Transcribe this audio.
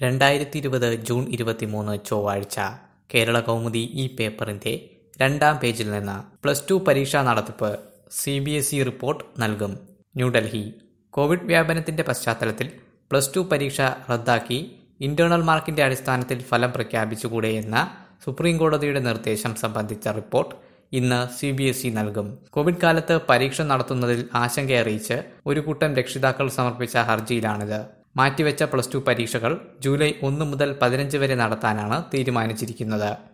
രണ്ടായിരത്തി ഇരുപത് ജൂൺ ഇരുപത്തിമൂന്ന് ചൊവ്വാഴ്ച കേരള കൗമുദി ഈ പേപ്പറിന്റെ രണ്ടാം പേജിൽ നിന്ന് പ്ലസ് ടു പരീക്ഷാ നടത്തിപ്പ് C B S E report നൽകും ന്യൂഡൽഹി കോവിഡ് വ്യാപനത്തിന്റെ പശ്ചാത്തലത്തിൽ പ്ലസ് ടു പരീക്ഷ റദ്ദാക്കി ഇന്റേണൽ മാർക്കിന്റെ അടിസ്ഥാനത്തിൽ ഫലം പ്രഖ്യാപിച്ചുകൂടെയെന്ന സുപ്രീം കോടതിയുടെ നിർദ്ദേശം സംബന്ധിച്ച റിപ്പോർട്ട് ഇന്ന് സി ബി എസ് ഇ നൽകും കോവിഡ് കാലത്ത് പരീക്ഷ നടത്തുന്നതിൽ ആശങ്കയറിയിച്ച് ഒരു കൂട്ടം രക്ഷിതാക്കൾ സമർപ്പിച്ച ഹർജിയിലാണിത് മാറ്റിവെച്ച പ്ലസ് ടു പരീക്ഷകൾ ജൂലൈ ഒന്ന് മുതൽ പതിനഞ്ച് വരെ നടത്താനാണ് തീരുമാനിച്ചിരിക്കുന്നത്